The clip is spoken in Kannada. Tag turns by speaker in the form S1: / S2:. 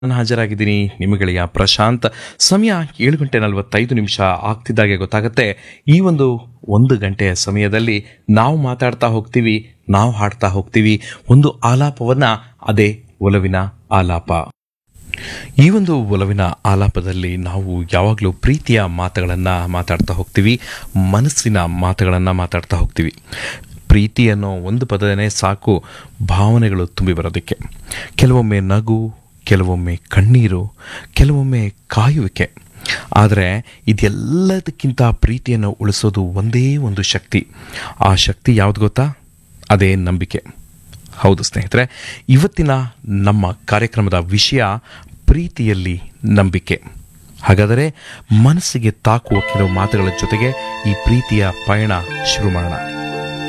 S1: ನಾನು ಹಾಜರಾಗಿದ್ದೀನಿ ನಿಮಗೆಳೆಯ ಪ್ರಶಾಂತ್ ಸಮಯ ಏಳು ಗಂಟೆ ನಲವತ್ತೈದು ನಿಮಿಷ ಆಗ್ತಿದ್ದಾಗೆ ಗೊತ್ತಾಗುತ್ತೆ ಈ ಒಂದು ಒಂದು ಗಂಟೆಯ ಸಮಯದಲ್ಲಿ ನಾವು ಮಾತಾಡ್ತಾ ಹೋಗ್ತೀವಿ ನಾವು ಹಾಡ್ತಾ ಹೋಗ್ತೀವಿ ಒಂದು ಆಲಾಪವನ್ನ ಅದೇ ಒಲವಿನ ಆಲಾಪ ಈ ಒಂದು ಒಲವಿನ ಆಲಾಪದಲ್ಲಿ ನಾವು ಯಾವಾಗಲೂ ಪ್ರೀತಿಯ ಮಾತುಗಳನ್ನು ಮಾತಾಡ್ತಾ ಹೋಗ್ತೀವಿ ಮನಸ್ಸಿನ ಮಾತುಗಳನ್ನು ಮಾತಾಡ್ತಾ ಹೋಗ್ತೀವಿ ಪ್ರೀತಿ ಅನ್ನೋ ಒಂದು ಪದನೇ ಸಾಕು ಭಾವನೆಗಳು ತುಂಬಿ ಬರೋದಕ್ಕೆ ಕೆಲವೊಮ್ಮೆ ನಗು ಕೆಲವೊಮ್ಮೆ ಕಣ್ಣೀರು ಕೆಲವೊಮ್ಮೆ ಕಾಯುವಿಕೆ ಆದರೆ ಇದೆಲ್ಲದಕ್ಕಿಂತ ಪ್ರೀತಿಯನ್ನು ಉಳಿಸೋದು ಒಂದೇ ಒಂದು ಶಕ್ತಿ ಆ ಶಕ್ತಿ ಯಾವುದು ಗೊತ್ತಾ ಅದೇ ನಂಬಿಕೆ ಹೌದು ಸ್ನೇಹಿತರೆ ಇವತ್ತಿನ ನಮ್ಮ ಕಾರ್ಯಕ್ರಮದ ವಿಷಯ ಪ್ರೀತಿಯಲ್ಲಿ ನಂಬಿಕೆ ಹಾಗಾದರೆ ಮನಸ್ಸಿಗೆ ತಾಕುವ ಕೆಲವು ಮಾತುಗಳ ಜೊತೆಗೆ ಈ ಪ್ರೀತಿಯ ಪಯಣ ಶುರು ಮಾಡೋಣ